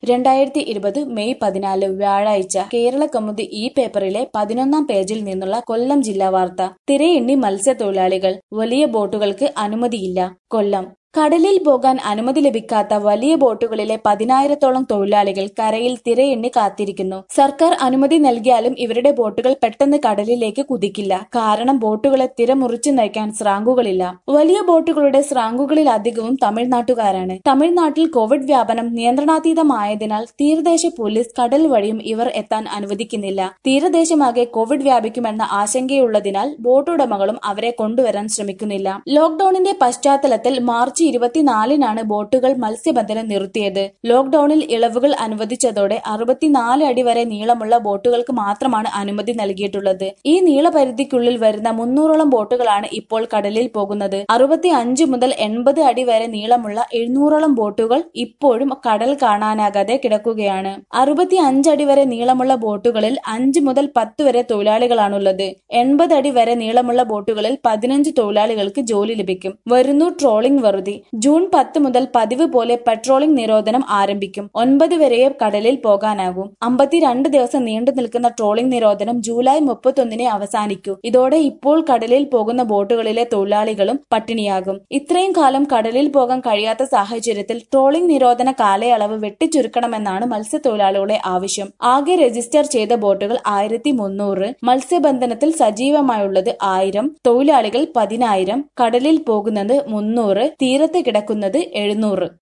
രണ്ടായിരത്തി ഇരുപത് മെയ് പതിനാല് വ്യാഴാഴ്ച കേരള കൗമുദി ഈ പേപ്പറിലെ പതിനൊന്നാം പേജിൽ നിന്നുള്ള കൊല്ലം ജില്ലാ വാർത്ത തിരയെണ്ണി മത്സ്യത്തൊഴിലാളികൾ വലിയ ബോട്ടുകൾക്ക് അനുമതിയില്ല കൊല്ലം കടലിൽ പോകാൻ അനുമതി ലഭിക്കാത്ത വലിയ ബോട്ടുകളിലെ പതിനായിരത്തോളം തൊഴിലാളികൾ കരയിൽ തിരയെണ്ണി കാത്തിരിക്കുന്നു സർക്കാർ അനുമതി നൽകിയാലും ഇവരുടെ ബോട്ടുകൾ പെട്ടെന്ന് കടലിലേക്ക് കുതിക്കില്ല കാരണം ബോട്ടുകളെ തിര മുറിച്ചു നയിക്കാൻ സ്രാങ്കുകളില്ല വലിയ ബോട്ടുകളുടെ സ്രാങ്കുകളിൽ അധികവും തമിഴ്നാട്ടുകാരാണ് തമിഴ്നാട്ടിൽ കോവിഡ് വ്യാപനം നിയന്ത്രണാതീതമായതിനാൽ തീരദേശ പോലീസ് കടൽ വഴിയും ഇവർ എത്താൻ അനുവദിക്കുന്നില്ല തീരദേശമാകെ കോവിഡ് വ്യാപിക്കുമെന്ന ആശങ്കയുള്ളതിനാൽ ബോട്ടുടമകളും അവരെ കൊണ്ടുവരാൻ ശ്രമിക്കുന്നില്ല ലോക്ഡൌണിന്റെ പശ്ചാത്തലത്തിൽ മാർച്ച് ഇരുപത്തിനാലിനാണ് ബോട്ടുകൾ മത്സ്യബന്ധനം നിർത്തിയത് ലോക്ഡൌണിൽ ഇളവുകൾ അനുവദിച്ചതോടെ അറുപത്തിനാല് അടി വരെ നീളമുള്ള ബോട്ടുകൾക്ക് മാത്രമാണ് അനുമതി നൽകിയിട്ടുള്ളത് ഈ നീളപരിധിക്കുള്ളിൽ വരുന്ന മുന്നൂറോളം ബോട്ടുകളാണ് ഇപ്പോൾ കടലിൽ പോകുന്നത് അറുപത്തി അഞ്ച് മുതൽ എൺപത് അടി വരെ നീളമുള്ള എഴുന്നൂറോളം ബോട്ടുകൾ ഇപ്പോഴും കടൽ കാണാനാകാതെ കിടക്കുകയാണ് അറുപത്തി അഞ്ചടി വരെ നീളമുള്ള ബോട്ടുകളിൽ അഞ്ച് മുതൽ പത്ത് വരെ തൊഴിലാളികളാണുള്ളത് എൺപത് അടി വരെ നീളമുള്ള ബോട്ടുകളിൽ പതിനഞ്ച് തൊഴിലാളികൾക്ക് ജോലി ലഭിക്കും വരുന്നു ട്രോളിംഗ് വറുതി ജൂൺ പത്ത് മുതൽ പതിവ് പോലെ പെട്രോളിംഗ് നിരോധനം ആരംഭിക്കും ഒൻപത് വരെയേ കടലിൽ പോകാനാകും അമ്പത്തിരണ്ട് ദിവസം നീണ്ടു നിൽക്കുന്ന ട്രോളിംഗ് നിരോധനം ജൂലൈ മുപ്പത്തൊന്നിനെ അവസാനിക്കൂ ഇതോടെ ഇപ്പോൾ കടലിൽ പോകുന്ന ബോട്ടുകളിലെ തൊഴിലാളികളും പട്ടിണിയാകും ഇത്രയും കാലം കടലിൽ പോകാൻ കഴിയാത്ത സാഹചര്യത്തിൽ ട്രോളിംഗ് നിരോധന കാലയളവ് വെട്ടിച്ചുരുക്കണമെന്നാണ് മത്സ്യത്തൊഴിലാളികളുടെ ആവശ്യം ആകെ രജിസ്റ്റർ ചെയ്ത ബോട്ടുകൾ ആയിരത്തി മുന്നൂറ് മത്സ്യബന്ധനത്തിൽ സജീവമായുള്ളത് ആയിരം തൊഴിലാളികൾ പതിനായിരം കടലിൽ പോകുന്നത് മുന്നൂറ് തീരത്ത് കിടക്കുന്നത് എഴുന്നൂറ്